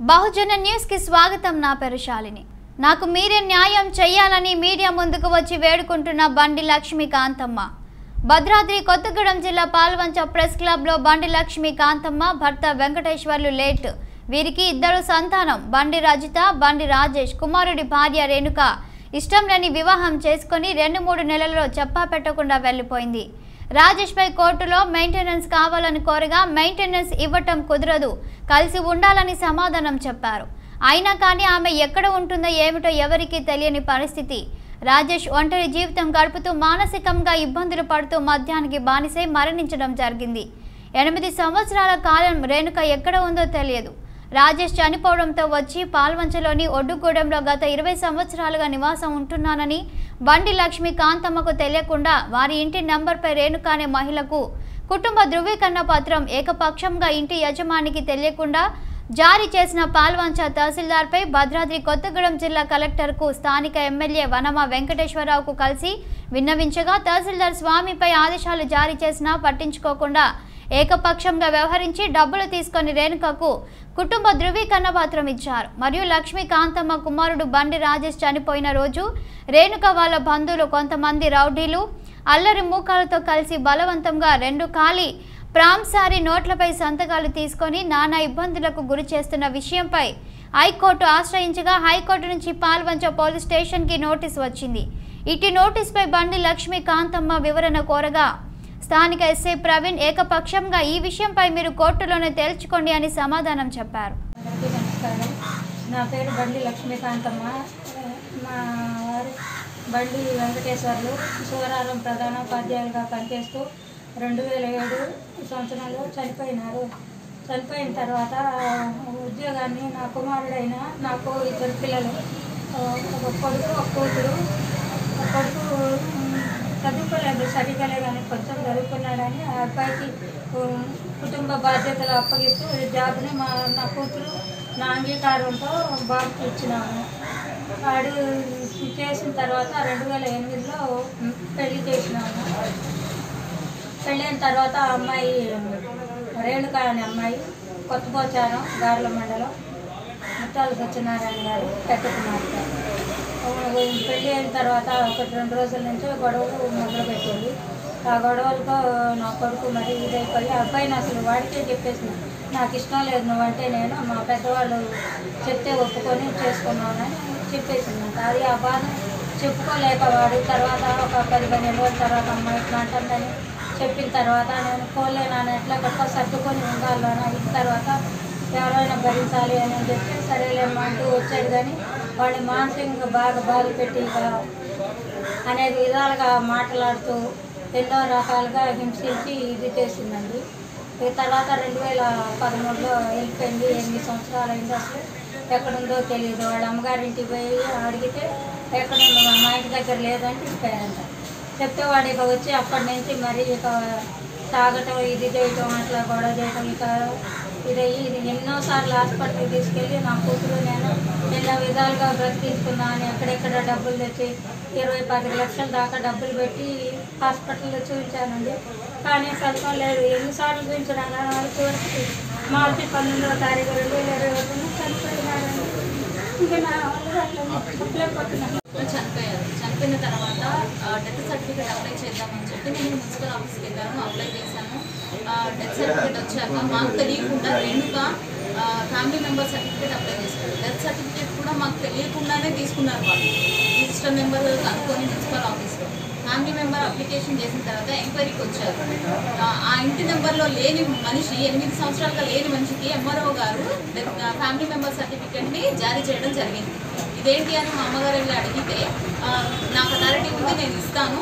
బహుజన news కి స్వాగతం నా పేరు శాలిని నాకు మీరే న్యాయం చేయాలని మీడియా ముందుకు వచ్చి వేడుకుంటున్న బండి లక్ష్మి కాంతమ్మ భద్రాద్రి కొత్తగూడెం జిల్లా పాల్వంచ ప్రెస్ క్లబ్లో బండి లక్ష్మి కాంతమ్మ భర్త వెంకటేశ్వర్లు లేట్ వీరికి ఇద్దరు సంతానం బండి రజిత బండి రాజేష్ కుమారుడి భార్య రేణుక ఇష్టం లేని వివాహం చేసుకొని రెండు మూడు నెలల్లో చెప్పా పెట్టకుండా వెళ్ళిపోయింది రాజేష్ పై కోర్టులో మెయింటెనెన్స్ కావాలని కోరగా మెయింటెనెన్స్ ఇవ్వటం కుదరదు కలిసి ఉండాలని సమాధానం చెప్పారు అయినా కానీ ఆమె ఎక్కడ ఉంటుందో ఏమిటో ఎవరికీ తెలియని పరిస్థితి రాజేష్ ఒంటరి జీవితం గడుపుతూ మానసికంగా ఇబ్బందులు పడుతూ మద్యానికి బానిసై మరణించడం జరిగింది ఎనిమిది సంవత్సరాల కాలం రేణుక ఎక్కడ ఉందో తెలియదు రాజేష్ చనిపోవడంతో వచ్చి పాల్వంచలోని ఒడ్డుగూడెంలో గత ఇరవై సంవత్సరాలుగా నివాసం ఉంటున్నానని బండి లక్ష్మి కాంతమ్మకు తెలియకుండా వారి ఇంటి నంబర్పై రేణుక అనే మహిళకు కుటుంబ ధృవీకరణ పత్రం ఏకపక్షంగా ఇంటి యజమానికి తెలియకుండా జారీ చేసిన పాల్వంచ తహసీల్దార్పై భద్రాద్రి కొత్తగూడెం జిల్లా కలెక్టర్కు స్థానిక ఎమ్మెల్యే వనమ వెంకటేశ్వరరావుకు కలిసి విన్నవించగా తహసీల్దార్ స్వామిపై ఆదేశాలు జారీ చేసినా పట్టించుకోకుండా ఏకపక్షంగా వ్యవహరించి డబ్బులు తీసుకొని రేణుకకు కుటుంబ ధృవీకరణ పత్రం ఇచ్చారు మరియు లక్ష్మీ కాంతమ్మ కుమారుడు బండి రాజేష్ చనిపోయిన రోజు రేణుక వాళ్ళ బంధువులు కొంతమంది రౌడీలు అల్లరి మూకాలతో కలిసి బలవంతంగా రెండు ఖాళీ ప్రాంసారి నోట్లపై సంతకాలు తీసుకొని నానా ఇబ్బందులకు గురి చేస్తున్న విషయంపై హైకోర్టు ఆశ్రయించగా హైకోర్టు నుంచి పాల్వంచ పోలీస్ స్టేషన్కి నోటీస్ వచ్చింది ఇటు నోటీస్పై బండి లక్ష్మీ కాంతమ్మ వివరణ కోరగా స్థానిక ఎస్ఐ ప్రవీణ్ ఏకపక్షంగా ఈ విషయంపై మీరు కోర్టులోనే తేల్చుకోండి అని సమాధానం చెప్పారు అందరికీ నమస్కారం నా పేరు బండి లక్ష్మీకాంతమ్మ మా వారు బండి వెంకటేశ్వర్లు శివరారం ప్రధానోపాధ్యాయులుగా పనిచేస్తూ రెండు వేల ఏడు సంవత్సరంలో చనిపోయినారు చనిపోయిన తర్వాత ఉద్యోగాన్ని నా కుమారుడైన నాకు ఇద్దరు పిల్లలు ఒక కొడుకు ఒక కూతురు ఒక కొడుకు ఉమ్, చదువుకోలేదు సరిగ్గా కానీ కొంచెం చదువుకున్నాడని ఆ అబ్బాయికి ఉమ్, కుటుంబ బాధ్యతలు అప్పగిస్తూ ఈ జాబ్ని మా నా కూతురు నా అంగీకారంతో బాబుకి ఇచ్చినాము వాడు చేసిన తర్వాత రెండు వేల ఎనిమిదిలో ఉమ్, పెళ్లి చేసినాము పెళ్ళైన తర్వాత ఆ అమ్మాయి రేణుక అనే అమ్మాయి కొత్తపోచారం గార్ల మండలం ముత్తాల సత్యనారాయణ గారు పెద్ద కుమార్తె పెళ్ళి అయిన తర్వాత ఒకటి రెండు రోజుల నుంచి గొడవలు మొదలుపెట్టింది ఆ గొడవలతో నా కొడుకు మరి ఇదైపోయి ఆ అబ్బాయిని అసలు వాడికే చెప్పేసింది నాకు ఇష్టం లేదు నువ్వంటే నేను మా పెద్దవాళ్ళు చెప్తే ఒప్పుకొని చేసుకున్నానని చెప్పేసిందంట అది ఆ బాధ చెప్పుకోలేక వాడు తర్వాత ఒక పది పదిహేను రోజుల తర్వాత అమ్మాయి ఇట్లా అంటుందని చెప్పిన తర్వాత నేను పోలేను ఎట్లా గొప్ప సర్దుకొని ఉండాలని అయిన తర్వాత ఎవరైనా భరించాలి అని చెప్పి సరేలేమ్మా అంటూ వచ్చాడు కానీ వాడిని మానసికంగా బాగా బాధ పెట్టి ఇక అనేక విధాలుగా మాట్లాడుతూ ఎన్నో రకాలుగా హింసించి ఇది చేసిందండి ఈ తర్వాత రెండు వేల పదమూడులో వెళ్ళిపోయింది ఎనిమిది సంవత్సరాలు అయింది అసలు ఎక్కడుందో తెలియదు వాళ్ళ అమ్మగారింటికి పోయి అడిగితే ఎక్కడుందో మా ఇంటి దగ్గర లేదని చెప్పారంట చెప్తే వాడు ఇక వచ్చి అప్పటి నుంచి మరి ఇక తాగటం ఇది చేయటం అట్లా గొడవ చేయటం ఇక ఇదయ్యి ఇది ఎన్నోసార్లు హాస్పిటల్కి తీసుకెళ్ళి నా కూతురు నేను ఎన్నో విధాలుగా బ్రతికించుకున్నాను ఎక్కడెక్కడ డబ్బులు తెచ్చి ఇరవై పది లక్షల దాకా డబ్బులు పెట్టి హాస్పిటల్లో చూపించానండి కానీ ఫలితం లేదు ఎన్నిసార్లు చూపించినా కానీ చివరికి మార్చి పన్నెండవ తారీఖు రెండు వేల ఇరవై ఒకటిన చనిపోయినాడండి ఇంకా నా వల్ల అట్లా చెప్పలేకపోతున్నాను చనిపోయారు చనిపోయిన తర్వాత డెత్ సర్టిఫికేట్ అప్లై చేద్దామని చెప్పి నేను మున్సిపల్ ఆఫీస్కి వెళ్ళాను అప్లై చేశాను డెత్ సర్టిఫికేట్ వచ్చాక మాకు తెలియకుండా Renuka family member certificate apply చేసుకున్నారు డెత్ సర్టిఫికేట్ కూడా మాకు తెలియకుండానే తీసుకున్నారు వాళ్ళు రిజిస్టర్ నెంబర్ కనుక్కొని మున్సిపల్ ఆఫీస్లో ఫ్యామిలీ మెంబర్ అప్లికేషన్ చేసిన తర్వాత ఎంక్వైరీకి వచ్చారు ఆ, ఆ ఇంటి నెంబర్లో లేని మనిషి ఎనిమిది సంవత్సరాలుగా లేని మనిషికి ఎంఆర్ఓ గారు డెత్- ఫ్యామిలీ మెంబర్ సర్టిఫికేట్ని జారీ చేయడం జరిగింది ఇదేంటి అని మా అమ్మగారు వెళ్ళి అడిగితే ఆ, నాకు అథారిటీ ఉంది నేను ఇస్తాను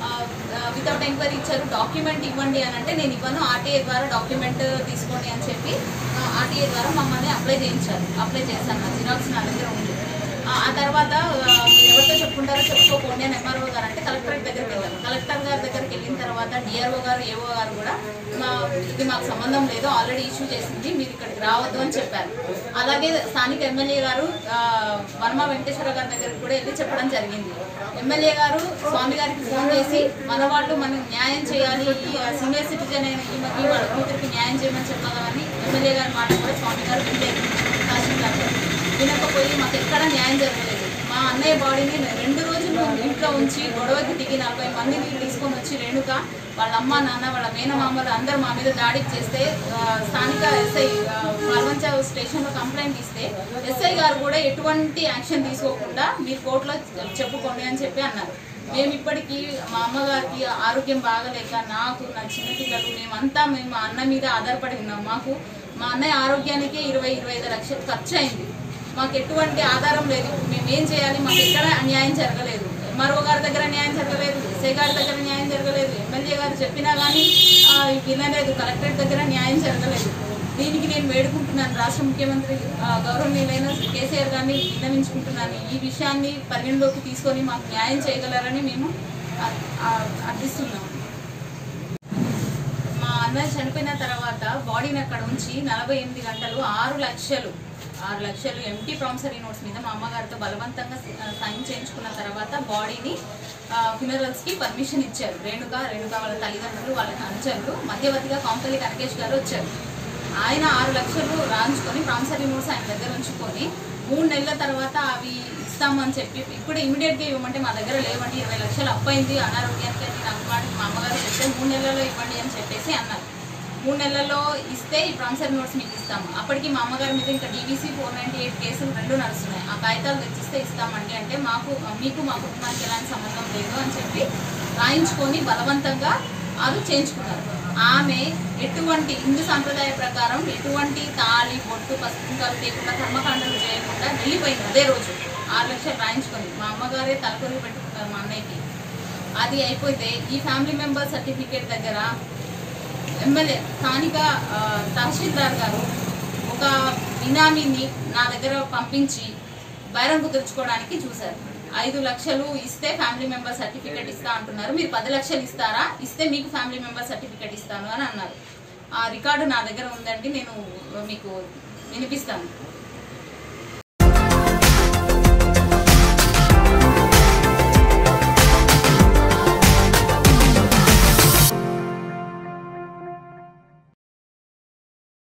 వితౌట్ ఎంక్వైరీ ఇచ్చారు డాక్యుమెంట్ ఇవ్వండి అని అంటే నేను ఇవ్వను ఆర్టీఏ ద్వారా డాక్యుమెంట్ తీసుకోండి అని చెప్పి ఆర్టీఏ ద్వారా మమ్మల్ని అప్లై చేయించారు అప్లై చేశాను నా జిరాక్స్ నా దగ్గర ఉంది ఆ ఆ తర్వాత ఆ, మీరు ఎవరితో చెప్పుకుంటారో చెప్పుకోకండి అని ఎంఆర్ఓ గారు అంటే కలెక్టరేట్ దగ్గరికి వెళ్ళాను కలెక్టర్ గారి దగ్గరికి వెళ్ళిన తర్వాత డిఆర్ఓ గారు ఏఓ గారు కూడా మా ఇది మాకు సంబంధం లేదు ఆల్రెడీ ఇష్యూ చేసింది మీరు ఇక్కడికి రావద్దు అని చెప్పారు అలాగే స్థానిక ఎమ్మెల్యే గారు ఆ, వర్మ వెంకటేశ్వర గారి దగ్గరికి కూడా వెళ్ళి చెప్పడం జరిగింది ఎమ్మెల్యే గారు స్వామి గారికి ఫోన్ చేసి మన వాళ్ళు మనం న్యాయం చేయాలి ఈ సీనియర్ సిటిజన్ అయిన ఈమెకి వాళ్ళ కూతురికి న్యాయం చేయమని చెప్పాలని ఎమ్మెల్యే గారి మాట కూడా స్వామి గారు వినలేదు తహసీల్దార్ గారు పోయి మాకు ఎక్కడ న్యాయం జరగలేదు మా అన్నయ్య బాడీని రెండు రోజులు ఇంట్లో ఉంచి గొడవకి దిగి నలభై మందిని తీసుకొని వచ్చి రేణుక వాళ్ళ అమ్మ నాన్న వాళ్ళ మేనమామలు అందరూ మా మీద దాడికి చేస్తే ఆ, స్థానిక ఎస్ఐ పాల్వంచ స్టేషన్లో కంప్లైంట్ ఇస్తే ఎస్ఐ గారు కూడా ఎటువంటి యాక్షన్ తీసుకోకుండా మీరు కోర్టులో చెప్పుకోండి అని చెప్పి అన్నారు మేము ఇప్పటికీ మా అమ్మగారికి ఆరోగ్యం బాగలేక నాకు నా చిన్న పిల్లలు మేమంతా మేము మా అన్న మీద ఆధారపడి ఉన్నాం మాకు మా అన్నయ్య ఆరోగ్యానికే ఇరవై ఇరవై ఐదు లక్షలు ఖర్చు అయింది మాకు ఎటువంటి ఆధారం లేదు మేము ఏం చేయాలి మాకు ఎక్కడ అన్యాయం జరగలేదు ఎంఆర్ఓ గారి దగ్గర న్యాయం జరగలేదు ఎస్ఐ గారి దగ్గర న్యాయం జరగలేదు ఎమ్మెల్యే గారు చెప్పినా కానీ ఆ, వినలేదు కలెక్టరేట్ దగ్గర న్యాయం జరగలేదు దీనికి నేను వేడుకుంటున్నాను రాష్ట్ర ముఖ్యమంత్రి ఆ, గౌరవనీయులైన కేసీఆర్ గారిని విన్నవించుకుంటున్నాను ఈ విషయాన్ని పరిగణలోకి తీసుకొని మాకు న్యాయం చేయగలరని మేము ఆ- ఆ- అర్థిస్తున్నాము మా అన్నయ్య చనిపోయిన తర్వాత బాడీని అక్కడ ఉంచి నలభై ఎనిమిది గంటలు ఆరు లక్షలు ఆరు లక్షలు ఎంటీ ప్రామిసరీ నోట్స్ మీద మా అమ్మగారితో బలవంతంగా సైన్ చేయించుకున్న తర్వాత బాడీని funerals కి పర్మిషన్ ఇచ్చారు రేణుక రేణుక వాళ్ళ తల్లిదండ్రులు వాళ్ళ అనుచరులు మధ్యవర్తిగా కాంపల్లి కనకేష్ గారు వచ్చారు ఆయన ఆరు లక్షలు రాయించుకొని ప్రామిసరీ నోట్స్ ఆయన దగ్గర ఉంచుకొని మూడు నెలల తర్వాత అవి ఇస్తామని చెప్పి ఇప్పుడు ఇమీడియట్గా ఇవ్వమంటే మా దగ్గర లేవండి ఇరవై లక్షలు అప్పైంది అనారోగ్యానికి అని నాకు మాట మా అమ్మగారు చెప్తే మూడు నెలల్లో ఇవ్వండి అని చెప్పేసి అన్నారు మూడు నెలల్లో ఇస్తే ఈ ప్రామిసరీ నోట్స్ మీకు ఇస్తాము అప్పటికి మా అమ్మగారి మీద ఇంకా డీవీసీ ఫోర్ నైంటీ ఎయిట్ కేసులు రెండు నడుస్తున్నాయి ఆ కాగితాలు తెచ్చిస్తే ఇస్తామండి అంటే మాకు మీకు మా కుటుంబానికి ఎలాంటి సంబంధం లేదు అని చెప్పి రాయించుకొని బలవంతంగా అది చేయించుకున్నారు ఆమె ఎటువంటి హిందూ సంప్రదాయ ప్రకారం ఎటువంటి తాళి బొట్టు పసుపుంకాలు లేకుండా కర్మకాండలు చేయకుండా వెళ్ళిపోయింది అదే రోజు ఆరు లక్షలు రాయించుకొని మా అమ్మగారే తలకొరి పెట్టుకున్నారు మా అన్నయ్యకి అది అయిపోతే ఈ ఫ్యామిలీ మెంబర్ సర్టిఫికేట్ దగ్గర ఎమ్మెల్యే స్థానిక ఆ, తహసీల్దార్ గారు ఒక బినామీని నా దగ్గర పంపించి బైరం కుదుర్చుకోవడానికి చూశారు ఐదు లక్షలు ఇస్తే ఫ్యామిలీ మెంబర్ సర్టిఫికేట్ ఇస్తా అంటున్నారు మీరు పది లక్షలు ఇస్తారా ఇస్తే మీకు ఫ్యామిలీ మెంబర్ సర్టిఫికేట్ ఇస్తాను అని అన్నారు ఆ రికార్డు నా దగ్గర ఉందండి నేను మీకు వినిపిస్తాను